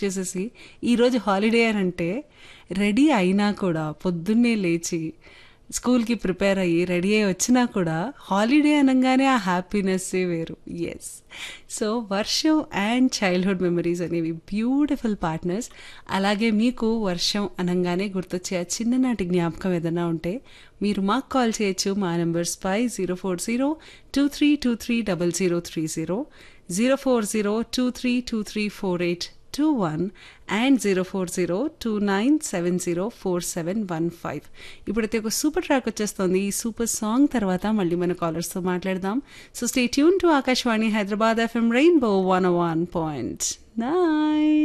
చేసేసి ఈరోజు హాలిడే అని అంటే రెడీ అయినా కూడా పొద్దున్నే లేచి స్కూల్కి ప్రిపేర్ అయ్యి రెడీ అయ్యి వచ్చినా కూడా హాలిడే అనగానే ఆ హ్యాపీనెస్సే వేరు ఎస్ సో వర్షం అండ్ చైల్డ్హుడ్ మెమరీస్ అనేవి బ్యూటిఫుల్ పార్ట్నర్స్ అలాగే మీకు వర్షం అనగానే గుర్తొచ్చే ఆ చిన్ననాటి జ్ఞాపకం ఏదైనా ఉంటే మీరు మాకు కాల్ చేయొచ్చు మా నెంబర్స్ పై zero four zero two three two three double zero three zero zero four zero two three two three four eight two one and zero four zero two nine seven zero four seven one five ఇప్పుడైతే ఒక super track వచ్చేస్తుంది ఈ super song తర్వాత మళ్ళీ మన కాలర్స్తో మాట్లాడదాం so stay tune to Akashvani Hyderabad F M rainbow one one point nine